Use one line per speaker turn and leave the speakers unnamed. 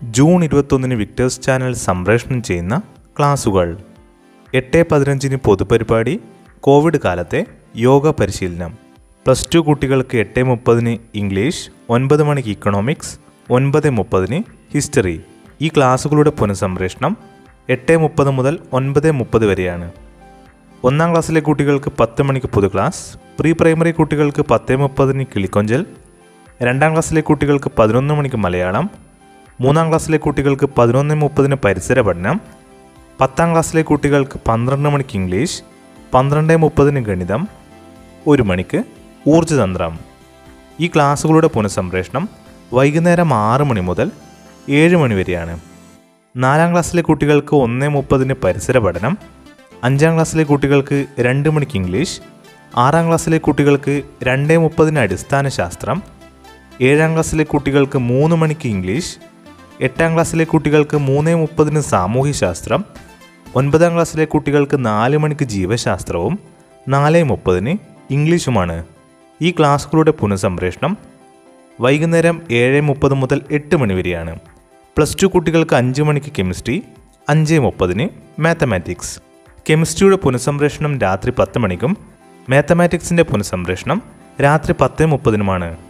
June ഇരുപത്തൊന്നിന് Victers channel സംപ്രേഷണം ചെയ്യുന്ന ക്ലാസുകൾ എട്ട് പതിനഞ്ചിന് പൊതുപരിപാടി കോവിഡ് കാലത്തെ യോഗ പരിശീലനം പ്ലസ് ടു കുട്ടികൾക്ക് എട്ട് മുപ്പതിന് ഇംഗ്ലീഷ് ഒൻപത് മണിക്ക് ഇക്കണോമിക്സ് ഒൻപത് മുപ്പതിന് ഹിസ്റ്ററി ഈ ക്ലാസുകളുടെ പുനഃസംപ്രേഷണം എട്ട് മുപ്പത് മുതൽ ഒൻപത് മുപ്പത് വരെയാണ് ഒന്നാം ക്ലാസ്സിലെ കുട്ടികൾക്ക് പത്ത് മണിക്ക് പൊതു ക്ലാസ് പ്രീ പ്രൈമറി കുട്ടികൾക്ക് പത്ത് മുപ്പതിന് കിളിക്കൊഞ്ചൽ രണ്ടാം ക്ലാസ്സിലെ കുട്ടികൾക്ക് പതിനൊന്ന് മണിക്ക് മലയാളം മൂന്നാം ക്ലാസ്സിലെ കുട്ടികൾക്ക് പതിനൊന്ന് മുപ്പതിന് പരിസര പഠനം പത്താം ക്ലാസ്സിലെ കുട്ടികൾക്ക് പന്ത്രണ്ട് മണിക്ക് ഇംഗ്ലീഷ് പന്ത്രണ്ട് മുപ്പതിന് ഗണിതം ഒരു മണിക്ക് ഊർജ്ജതന്ത്രം ഈ ക്ലാസ്സുകളുടെ പുനഃസംപ്രേഷണം വൈകുന്നേരം ആറ് മണി മുതൽ ഏഴ് മണി വരെയാണ് നാലാം ക്ലാസ്സിലെ കുട്ടികൾക്ക് ഒന്ന് മുപ്പതിന് പരിസര പഠനം അഞ്ചാം ക്ലാസ്സിലെ കുട്ടികൾക്ക് രണ്ട് മണിക്ക് ഇംഗ്ലീഷ് ആറാം ക്ലാസ്സിലെ കുട്ടികൾക്ക് രണ്ട് മുപ്പതിന് അടിസ്ഥാന ശാസ്ത്രം ഏഴാം ക്ലാസ്സിലെ കുട്ടികൾക്ക് മൂന്ന് മണിക്ക് ഇംഗ്ലീഷ് എട്ടാം ക്ലാസ്സിലെ കുട്ടികൾക്ക് മൂന്ന് മുപ്പതിന് സാമൂഹ്യശാസ്ത്രം ഒൻപതാം ക്ലാസ്സിലെ കുട്ടികൾക്ക് നാല് മണിക്ക് ജീവശാസ്ത്രവും നാല് മുപ്പതിന് ഇംഗ്ലീഷുമാണ് ഈ ക്ലാസ്സുകളുടെ പുനഃസംപ്രേഷണം വൈകുന്നേരം ഏഴ് മുപ്പത് മുതൽ എട്ട് മണി വരെയാണ് പ്ലസ് ടു കുട്ടികൾക്ക് അഞ്ച് മണിക്ക് കെമിസ്ട്രി അഞ്ച് മുപ്പതിന് മാത്തമാറ്റിക്സ് കെമിസ്ട്രിയുടെ പുനഃസംപ്രേഷണം രാത്രി പത്ത് മണിക്കും മാത്തമാറ്റിക്സിൻ്റെ പുനഃസംപ്രേഷണം രാത്രി പത്ത് മുപ്പതിനുമാണ്